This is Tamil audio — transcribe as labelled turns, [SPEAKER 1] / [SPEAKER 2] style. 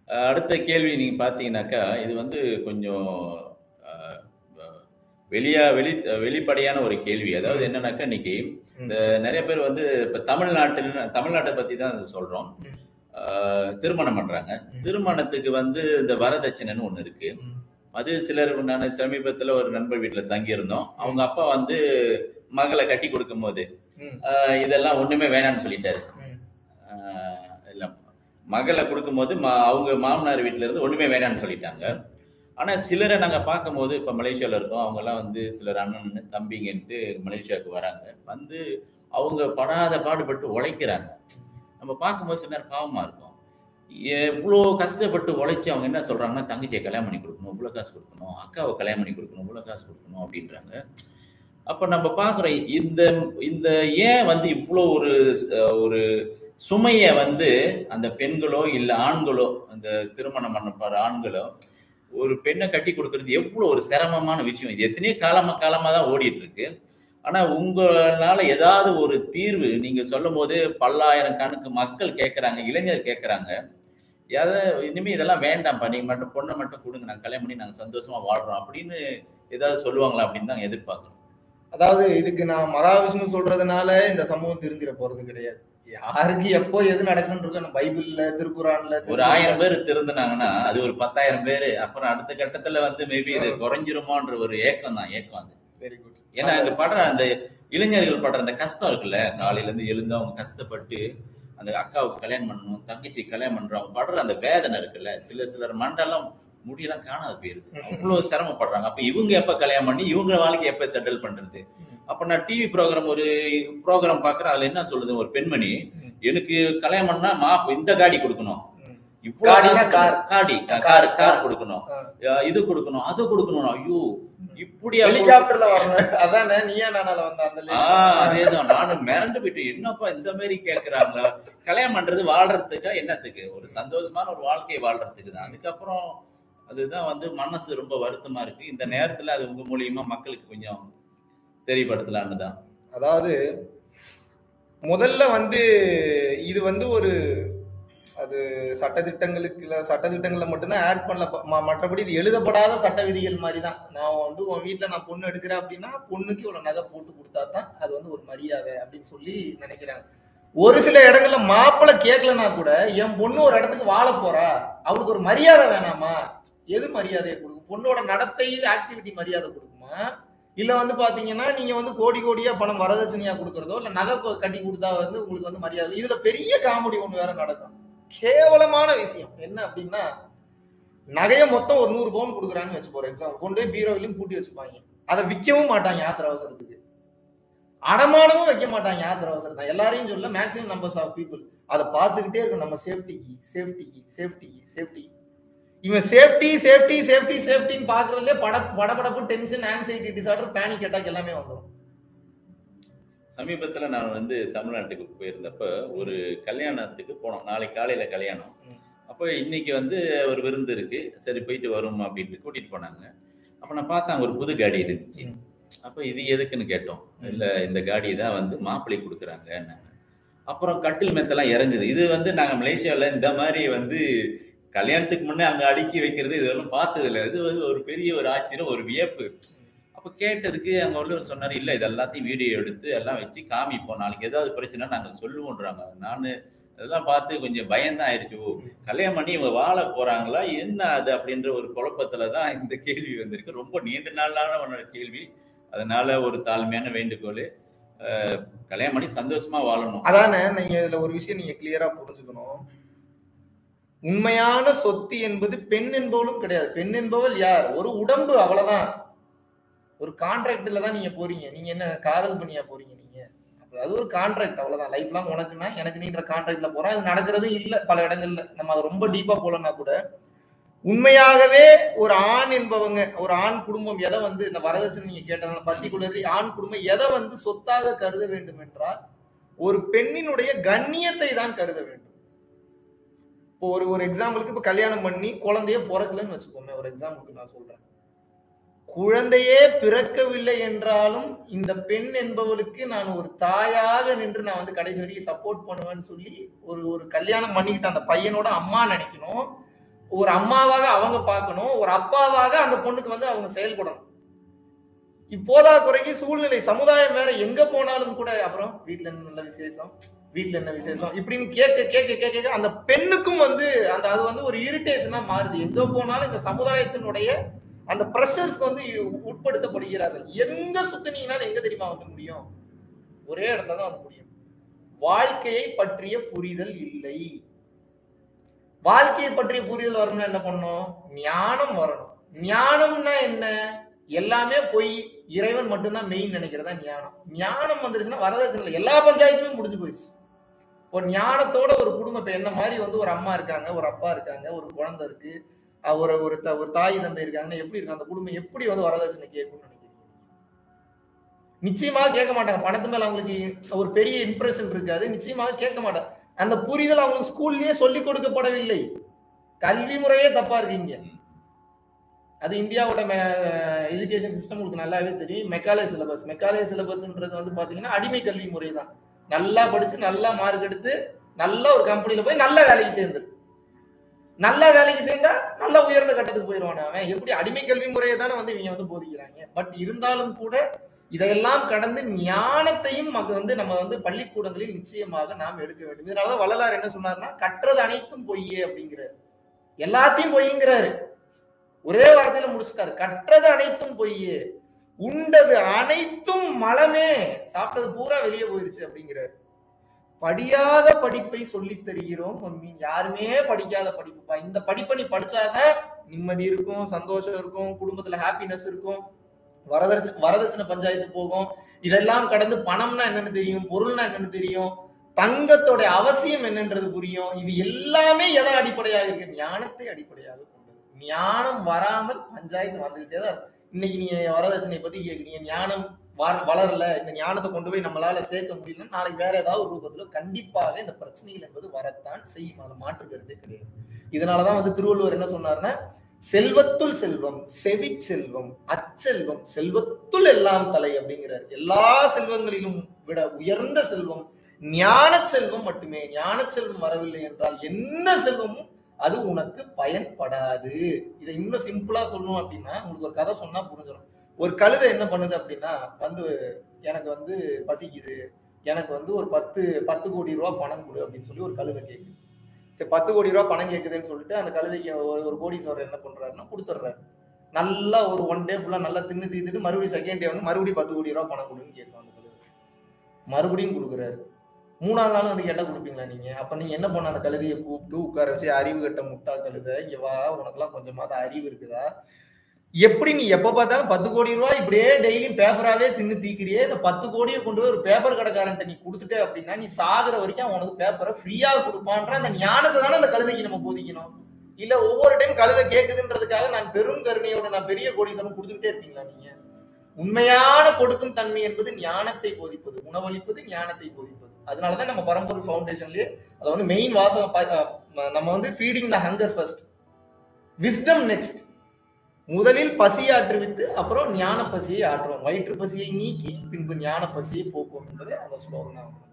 [SPEAKER 1] அஹ் அடுத்த கேள்வி நீங்க பார்த்தீங்கன்னாக்கா இது வந்து கொஞ்சம் அஹ், அஹ், வெளியா வெளி வெளிப்படையான ஒரு கேள்வி அதாவது என்னன்னாக்கா இன்னைக்கு இந்த நிறைய பேர் வந்து இப்ப தமிழ்நாட்டில் தமிழ்நாட்டை பத்தி தான் இது சொல்றோம்
[SPEAKER 2] ம்.
[SPEAKER 1] அஹ், திருமணம் பண்றாங்க
[SPEAKER 2] ம்.
[SPEAKER 1] திருமணத்துக்கு வந்து இந்த வரதட்சணைன்னு ஒண்ணு இருக்கு
[SPEAKER 2] ம்.
[SPEAKER 1] அது சிலர் நான் சமீபத்துல ஒரு நண்பர் வீட்டுல தங்கி இருந்தோம் அவங்க அப்பா வந்து மகளை கட்டி கொடுக்கும் போது
[SPEAKER 2] ம்.
[SPEAKER 1] அஹ், இதெல்லாம் ஒண்ணுமே வேணாம்னு சொல்லிட்டாரு
[SPEAKER 2] ம்.
[SPEAKER 1] ஆஹ் இல்ல மகளை கொடுக்கும்போது ம- அவங்க மாமனார் வீட்ல இருந்து ஒண்ணுமே வேணாம்னு சொல்லிட்டாங்க ஆனா சிலரை நாங்க பார்க்கும்போது இப்ப மலேசியால இருக்கோம் அவங்க எல்லாம் வந்து சிலர் அண்ணன் தம்பிங்கன்ட்டு மலேசியாவுக்கு வராங்க வந்து அவங்க படாத பாடுபட்டு உழைக்கிறாங்க நம்ம பார்க்கும்போது சில நேரம் பாவமா இருக்கும் எவ்வளோ கஷ்டப்பட்டு உழைச்சி அவங்க என்ன சொல்றாங்கன்னா தங்கச்சியை கல்யாணம் பண்ணி கொடுக்கணும் இவ்வளோ காசு கொடுக்கணும் அக்காவை கல்யாணம் பண்ணி கொடுக்கணும் இவ்வளோ காசு கொடுக்கணும் அப்படின்றாங்க அப்ப நம்ம பார்க்குறோம் இந்த இந்த ஏன் வந்து இவ்வளோ ஒரு அஹ், ஒரு சுமையை வந்து அந்த பெண்களோ இல்லை ஆண்களோ அந்த திருமணம் பண்ண போற ஆண்களோ ஒரு பெண்ணை கட்டி கொடுக்கறது எவ்வளோ ஒரு சிரமமான விஷயம் இது எத்தனையோ காலமா காலமா தான் ஓடிட்டு இருக்கு ஆனா உங்களால ஏதாவது ஒரு தீர்வு நீங்க சொல்லும் போது பல்லாயிரம் கணக்கு மக்கள் கேட்கறாங்க இளைஞர் கேட்கறாங்க எதை இனிமே இதெல்லாம் வேண்டாம்ப்பா நீங்க மட்டும் பொண்ணை மட்டும் கொடுங்க நாங்க கல்யாணம் பண்ணி நாங்க சந்தோஷமா வாழ்றோம் அப்படின்னு ஏதாவது சொல்லுவாங்களா அப்படின்னு தான் எதிர்பார்க்கறோம்
[SPEAKER 2] அதாவது இதுக்கு நான் மகாவிஷ்ணு சொல்றதுனால இந்த சமூகம் திருந்திட போறது கிடையாது யாருக்கு எப்போ எது நடக்குன்னு இருக்கு நம்ம பைபிள்ல திருக்குறான்ல
[SPEAKER 1] ஒரு ஆயிரம் பேர் திருந்தினாங்கன்னா அது ஒரு பத்தாயிரம் பேர் அப்புறம் அடுத்த கட்டத்துல வந்து மேபி இது குறைஞ்சிருமோன்ற ஒரு ஏக்கம் தான் ஏக்கம் அது
[SPEAKER 2] வெரி குட்
[SPEAKER 1] ஏன்னா அங்க படுற அந்த இளைஞர்கள் படுற அந்த கஷ்டம் இருக்குல்ல காலையில இருந்து எழுந்து அவங்க கஷ்டப்பட்டு அந்த அக்காவுக்கு கல்யாணம் பண்ணணும் தங்கச்சி கல்யாணம் பண்றோம் அவங்க படுற அந்த வேதனை இருக்குல்ல சில சிலர் மண்டெல்லாம் முடியெல்லாம் காணாது போயிருது அவ்வளவு சிரமப்படுறாங்க அப்ப இவங்க எப்ப கல்யாணம் பண்ணி இவங்க வாழ்க்கை எப்ப செட்டில் பண்றது அப்ப நான் டிவி ப்ரோக்ராம் ஒரு ப்ரோக்ராம் பாக்குறேன் அதுல என்ன சொல்லுது ஒரு பெண்மணி
[SPEAKER 2] ம்.
[SPEAKER 1] எனக்கு கல்யாணம் பண்ணா மா இந்த காடி கொடுக்கணும்
[SPEAKER 2] ம்.
[SPEAKER 1] இவ்வளவு
[SPEAKER 2] காடினா
[SPEAKER 1] காசு
[SPEAKER 2] கார்.
[SPEAKER 1] காடி
[SPEAKER 2] கார்,
[SPEAKER 1] கார்
[SPEAKER 2] கார்.
[SPEAKER 1] கார் கொடுக்கணும்
[SPEAKER 2] ஆ.
[SPEAKER 1] அஹ் இது கொடுக்கணும் அது கொடுக்கணும் ஐயோ இப்படி
[SPEAKER 2] ஹெலிகாப்டர்ல வரணும் அதானே நீயா நானால வந்த அந்த lady.
[SPEAKER 1] ஆஹ் அதேதான் நானும் மிரண்டு போயிட்டு என்னப்பா இந்த மாதிரி கேக்குறாங்களா கல்யாணம் பண்றது வாழ்றதுக்கா என்னத்துக்கு ஒரு சந்தோஷமான ஒரு வாழ்க்கையை வாழ்றதுக்கு தான் அதுக்கப்புறம் அதுதான் வந்து மனசு ரொம்ப வருத்தமா இருக்கு இந்த நேரத்துல அது உங்க மூலியமா மக்களுக்கு கொஞ்சம் தெரியப்படுத்தலான்னு தான்
[SPEAKER 2] அதாவது முதல்ல வந்து இது வந்து ஒரு அது சட்டதிட்டங்களுக்கு இல்ல சட்டதிட்டங்கள்ல மட்டும்தான் ஆட் பண்ணல ப- ம- மற்றபடி இது எழுதப்படாத சட்ட விதிகள் மாதிரி தான் நான் வந்து உன் வீட்ல நான் பொண்ணு எடுக்கிறேன் அப்படின்னா பொண்ணுக்கு இவ்வளவு நகை போட்டு கொடுத்தா தான் அது வந்து ஒரு மரியாதை அப்படின்னு சொல்லி நினைக்கிறாங்க ஒரு சில இடங்கள்ல மாப்பிள்ளை கேட்கலனா கூட என் பொண்ணு ஒரு இடத்துக்கு வாழ போறா அவளுக்கு ஒரு மரியாதை வேணாமா எது மரியாதையை கொடுக்கும் பொண்ணோட நடத்தை ஆக்டிவிட்டி மரியாதை கொடுக்குமா இல்ல வந்து பாத்தீங்கன்னா நீங்க வந்து கோடி கோடியா பணம் வரதட்சணையா கொடுக்கறதோ இல்ல நகை கொ- கட்டி கொடுத்தா வந்து உங்களுக்கு வந்து மரியாதை இதுல பெரிய காமெடி ஒண்ணு வேற நடக்கும் கேவலமான விஷயம் என்ன அப்படின்னா நகைய மொத்தம் ஒரு நூறு பவுன் கொடுக்குறான்னு வச்சு போற எக்ஸாம்பிள் கொண்டு போய் பீரோவிலையும் பூட்டி வச்சுப்பாங்க அதை விற்கவும் மாட்டாங்க யாத்திரை அவசரத்துக்கு அடமானமும் வைக்க மாட்டாங்க யாத்திரை அவசரத்தை எல்லாரையும் சொல்ல மேக்ஸிமம் நம்பர்ஸ் ஆஃப் பீப்புள் அதை பார்த்துக்கிட்டே இருக்கும் நம்ம சேஃப்டிக்கு சேஃப்டிக்கு சேஃப்டிக்கு சேஃப்டி இவன் சேஃப்டி சேஃப்டி சேஃப்டி சேஃப்டின்னு பாக்குறதுலே பட படபடப்பு tension anxiety disorder panic attack எல்லாமே வந்துடும்
[SPEAKER 1] சமீபத்துல நான் வந்து தமிழ்நாட்டுக்கு போயிருந்தப்ப ஒரு கல்யாணத்துக்கு போனோம் நாளைக்கு காலையில கல்யாணம்
[SPEAKER 2] ம்.
[SPEAKER 1] அப்போ இன்னைக்கு வந்து ஒரு விருந்து இருக்கு சரி போயிட்டு வரும் அப்படின்ட்டு கூட்டிட்டு போனாங்க அப்ப நான் பார்த்தேன் ஒரு புது காடி இருந்துச்சு
[SPEAKER 2] ம்.
[SPEAKER 1] அப்ப இது எதுக்குன்னு கேட்டோம் இல்ல இந்த காடி தான் வந்து மாப்பிள்ளை கொடுக்குறாங்க அப்புறம் கட்டில் மெத்தெல்லாம் இறங்குது இது வந்து நாங்க மலேசியாவில் இந்த மாதிரி வந்து கல்யாணத்துக்கு முன்னே அங்க அடுக்கி வைக்கிறது இதெல்லாம் பார்த்தது இல்லை இது வந்து ஒரு பெரிய ஒரு ஆச்சரியம் ஒரு வியப்பு அப்ப கேட்டதுக்கு அங்க உள்ளவர் சொன்னாரு இல்ல இது எல்லாத்தையும் வீடியோ எடுத்து எல்லாம் வச்சு காமிப்போம் நாளைக்கு ஏதாவது பிரச்சனை நாங்க சொல்லுவோன்றாங்க நானு அதெல்லாம் பார்த்து கொஞ்சம் பயம்தான் ஆயிடுச்சு ஓ கல்யாணம் பண்ணி இவங்க வாழ போறாங்களா என்ன அது அப்படின்ற ஒரு குழப்பத்துல தான் இந்த கேள்வி வந்திருக்கு ரொம்ப நீண்ட நாளான ஒரு கேள்வி அதனால ஒரு தாழ்மையான வேண்டுகோள் அஹ், கல்யாணம் பண்ணி சந்தோஷமா வாழணும்
[SPEAKER 2] அதானே நீங்க இதுல ஒரு விஷயம் நீங்க கிளியரா புரிஞ்சுக்கணும் உண்மையான சொத்து என்பது பெண் என்பவளும் கிடையாது பெண் என்பவள் யார் ஒரு உடம்பு அவ்வளவுதான் ஒரு கான்ட்ராக்ட்ல தான் நீங்க போறீங்க நீங்க என்ன காதல் பண்ணியா போறீங்க நீங்க அப்ப அது ஒரு கான்ட்ராக்ட் அவ்வளவுதான் லைஃப் லாங் உனக்குன்னா எனக்கு நீன்ற கான்ட்ராக்ட்ல போறேன் அது நடக்கிறதும் இல்ல பல இடங்கள்ல நம்ம அதை ரொம்ப டீப்பா போலன்னா கூட உண்மையாகவே ஒரு ஆண் என்பவங்க ஒரு ஆண் குடும்பம் எதை வந்து இந்த வரதட்சணை நீங்க கேட்டதுனால பர்டிகுலர்லி ஆண் குடும்பம் எதை வந்து சொத்தாக கருத வேண்டும் என்றால் ஒரு பெண்ணினுடைய கண்ணியத்தை தான் கருத வேண்டும் இப்போ ஒரு ஒரு எக்ஸாம்பிளுக்கு இப்ப கல்யாணம் பண்ணி குழந்தையே பிறக்கலன்னு வச்சுக்கோங்க ஒரு எக்ஸாம்பிளுக்கு நான் சொல்றேன் குழந்தையே பிறக்கவில்லை என்றாலும் இந்த பெண் என்பவளுக்கு நான் ஒரு தாயாக நின்று நான் வந்து கடைசி வரைக்கும் சப்போர்ட் பண்ணுவேன்னு சொல்லி ஒரு ஒரு கல்யாணம் பண்ணிக்கிட்ட அந்த பையனோட அம்மா நினைக்கணும் ஒரு அம்மாவாக அவங்க பார்க்கணும் ஒரு அப்பாவாக அந்த பொண்ணுக்கு வந்து அவங்க செயல்படணும் இப்போதா குறைக்கு சூழ்நிலை சமுதாயம் வேற எங்க போனாலும் கூட அப்புறம் வீட்ல என்ன நல்ல விசேஷம் வீட்ல என்ன விசேஷம் இப்படின்னு கேட்க கேட்க கேட்க கேட்க அந்த பெண்ணுக்கும் வந்து அந்த அது வந்து ஒரு இரிட்டேஷனா மாறுது எங்க போனாலும் இந்த சமுதாயத்தினுடைய அந்த ப்ரெஷர்ஸ் வந்து உட்படுத்தப்படுகிறார்கள் எங்க சுத்தினீங்கனாலும் எங்க தெரியுமா வந்து முடியும் ஒரே இடத்துல தான் வந்து முடியும் வாழ்க்கையை பற்றிய புரிதல் இல்லை வாழ்க்கையை பற்றிய புரிதல் வரணும்னா என்ன பண்ணணும் ஞானம் வரணும் ஞானம்னா என்ன எல்லாமே பொய் இறைவன் மட்டும்தான் மெயின் நினைக்கிறதா ஞானம் ஞானம் வந்துருச்சுன்னா வரதட்சணை எல்லா பஞ்சாயத்துமே முடிஞ்சு போயிடுச்சு இப்போ ஞானத்தோட ஒரு குடும்பம் இப்ப என்ன மாதிரி வந்து ஒரு அம்மா இருக்காங்க ஒரு அப்பா இருக்காங்க ஒரு குழந்தை இருக்கு அஹ் ஒரு ஒரு த- ஒரு தாய் தந்தை இருக்காங்கன்னா எப்படி இருக்கு அந்த குடும்பம் எப்படி வந்து வரதட்சணை கேட்கும்னு நினைக்கிறீங்க நிச்சயமாக கேட்க மாட்டாங்க பணத்து மேல அவங்களுக்கு ஒரு பெரிய இம்ப்ரெஷன் இருக்காது நிச்சயமாக கேட்க மாட்டாங்க அந்த புரிதல் அவங்களுக்கு ஸ்கூல்லயே சொல்லி கொடுக்கப்படவில்லை கல்வி முறையே தப்பா இருக்கீங்க அது இந்தியாவோட எஜுகேஷன் சிஸ்டம் உங்களுக்கு நல்லாவே தெரியும் மெக்காலே சிலபஸ் மெக்காலே சிலபஸ்ன்றது வந்து பாத்தீங்கன்னா அடிமை கல்வி முறை தான் நல்லா படிச்சு நல்லா மார்க் எடுத்து நல்ல ஒரு கம்பெனில போய் நல்ல வேலைக்கு சேர்ந்து நல்ல வேலைக்கு சேர்ந்தா நல்ல உயர்ந்த கட்டத்துக்கு போயிடுவானே அவன் எப்படி அடிமை கல்வி முறையை தானே வந்து இவங்க வந்து போதிக்கிறாங்க பட் இருந்தாலும் கூட இதையெல்லாம் கடந்து ஞானத்தையும் மக- வந்து நம்ம வந்து பள்ளிக்கூடங்களில் நிச்சயமாக நாம் எடுக்க வேண்டும் இதனாலதான் வள்ளலார் என்ன சொன்னார்னா கற்றது அனைத்தும் பொய்யே அப்படிங்கிறாரு எல்லாத்தையும் பொய்ங்கிறாரு ஒரே வார்த்தையில முடிச்சுட்டாரு கற்றது அனைத்தும் பொய்யே உண்டது அனைத்தும் மலமே சாப்பிட்டது பூரா வெளியே போயிருச்சு அப்படிங்கிறாரு படியாத படிப்பை சொல்லித் தருகிறோம் மம்மி யாருமே படிக்காத படிப்புப்பா இந்த படிப்பை நீ படிச்சாதான் நிம்மதி இருக்கும் சந்தோஷம் இருக்கும் குடும்பத்துல ஹாப்பினஸ் இருக்கும் வரதட்சணை வரதட்சணை பஞ்சாயத்து போகும் இதெல்லாம் கடந்து பணம்னா என்னன்னு தெரியும் பொருள்னா என்னன்னு தெரியும் தங்கத்தோட அவசியம் என்னன்றது புரியும் இது எல்லாமே எதை அடிப்படையாக இருக்கு ஞானத்தை அடிப்படையாக கொண்டது ஞானம் வராமல் பஞ்சாயத்து வந்துகிட்டே தான் இருக்கும். இன்னைக்கு நீங்க வரதட்சணை பத்தி கேக்குறீங்க ஞானம் வர- வளரல இந்த ஞானத்தை கொண்டு போய் நம்மளால சேர்க்க முடியல நாளைக்கு வேற ஏதாவது ஒரு ரூபத்துல கண்டிப்பாக இந்த பிரச்சனைகள் என்பது வரத்தான் செய்யும் அதை மாற்றுக்கிறதே கிடையாது இதனாலதான் வந்து திருவள்ளுவர் என்ன சொன்னாருன்னா செல்வத்துள் செல்வம் செவி செல்வம் அச்செல்வம் செல்வத்துள் எல்லாம் தலை அப்படிங்கிறார் எல்லா செல்வங்களிலும் விட உயர்ந்த செல்வம் ஞான செல்வம் மட்டுமே ஞான செல்வம் வரவில்லை என்றால் எந்த செல்வமும் அது உனக்கு பயன்படாது இதை இன்னும் சிம்பிளா சொல்லணும் அப்படின்னா உங்களுக்கு ஒரு கதை சொன்னா புரிஞ்சிடும் ஒரு கழுதை என்ன பண்ணுது அப்படின்னா வந்து எனக்கு வந்து பசிக்குது எனக்கு வந்து ஒரு பத்து பத்து கோடி ரூபா பணம் கொடு அப்படின்னு சொல்லி ஒரு கழுதை கேக்குது சரி பத்து கோடி ரூபா பணம் கேக்குதுன்னு சொல்லிட்டு அந்த கழுதைக்கு ஒரு ஒரு கோடீஸ்வரர் என்ன பண்றாருன்னா கொடுத்துட்றாரு நல்லா ஒரு ஒன் டே ஃபுல்லா நல்லா தின்னு தீத்துட்டு மறுபடியும் செகண்ட் டே வந்து மறுபடியும் பத்து கோடி ரூபா பணம் கொடுன்னு கேட்கும் அந்த கழுதை மறுபடியும் கொடுக்குறாரு மூணாவது நாள் வந்து கேட்டா கொடுப்பீங்களா நீங்க அப்ப நீங்க என்ன பண்ண அந்த கழுதையை கூப்பிட்டு உட்கார வச்சு அறிவு கட்ட முட்டா கழுதை இங்க வா உனக்கெல்லாம் கொஞ்சமாவது அறிவு இருக்குதா எப்படி நீ எப்ப பார்த்தாலும் பத்து கோடி ரூபாய் இப்படியே டெய்லியும் பேப்பராவே தின்னு தீக்கிறியே இந்த பத்து கோடியை கொண்டு போய் ஒரு பேப்பர் கடைக்காரன்ட்ட நீ கொடுத்துட்ட அப்படின்னா நீ சாகுற வரைக்கும் அவன் உனக்கு பேப்பரை ஃப்ரீயா கொடுப்பான்ற அந்த ஞானத்தை தானே அந்த கழுதைக்கு நம்ம போதிக்கணும் இல்ல ஒவ்வொரு டைம் கழுதை கேக்குதுன்றதுக்காக நான் பெரும் கருணையோட நான் பெரிய கோடீஸ்வரம் கொடுத்துக்கிட்டே இருப்பீங்களா நீங்க உண்மையான கொடுக்கும் தன்மை என்பது ஞானத்தை போதிப்பது உணவளிப்பது ஞானத்தை போதிப்பது அதனாலதான் நம்ம பரம்பொருள் ஃபவுண்டேஷன்லயே அதை வந்து மெயின் வாசகம் பா- அஹ் நம்ம வந்து feeding the hunger first wisdom next முதலில் பசியை ஆற்றுவித்து அப்புறம் ஞான பசியை ஆற்றுவோம் வயிற்று பசியை நீக்கி பின்பு ஞான பசியை போக்கும் என்பதை அந்த ஸ்லோகன்